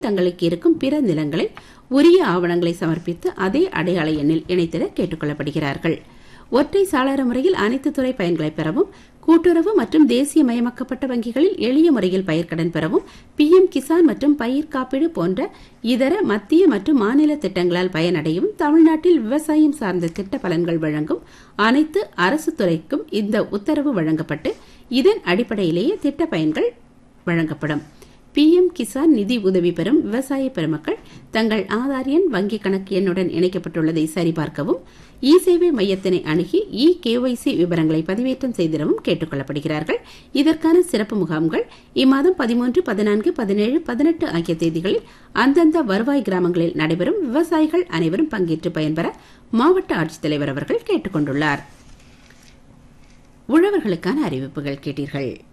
தங்களுக்கு இருக்கும் பிற நிலங்களை உரிய ஆவணங்களை சமர்ப்பித்து அதே அடையாள எண்ணில் இணைத்திட கேட்டுக் கொள்ளப்படுகிறார்கள் ஒற்றை சாளர முறையில் அனைத்து துறை பயன்களை பெறவும் கூட்டுறவு மற்றும் தேசியமயமாக்கப்பட்ட வங்கிகளில் எளிய முறையில் பயிர்க்கடன் பெறவும் பிஎம் கிசான் மற்றும் பயிர் காப்பீடு போன்ற இதர மத்திய மற்றும் மாநில திட்டங்களால் பயனடையவும் தமிழ்நாட்டில் விவசாயம் சார்ந்த திட்ட பலன்கள் வழங்கும் அனைத்து அரசு துறைக்கும் இந்த உத்தரவு வழங்கப்பட்டு இதன் அடிப்படையிலேயே திட்ட பயன்கள் வழங்கப்படும் பிஎம் கிசான் நிதி உதவி பெறும் விவசாய பெருமக்கள் தங்கள் ஆதார் எண் வங்கிக் கணக்கு எண்ணுடன் இணைக்கப்பட்டுள்ளதை சரிபார்க்கவும் இ சேவை மையத்தினை அணுகி இ கேஒய்சி விவரங்களை பதிவேற்றம் செய்திடவும் கேட்டுக் கொள்ளப்படுகிறார்கள் இதற்கான சிறப்பு முகாம்கள் இம்மாதம் பதிமூன்று பதினான்கு பதினேழு பதினெட்டு ஆகிய தேதிகளில் அந்தந்த வருவாய் கிராமங்களில் நடைபெறும் விவசாயிகள் அனைவரும் பங்கேற்று பயன்பெற மாவட்ட ஆட்சித்தலைவர் அவர்கள் கேட்டுக் கொண்டுள்ளார் உழவர்களுக்கான அறிவிப்புகள் கேட்டீர்கள்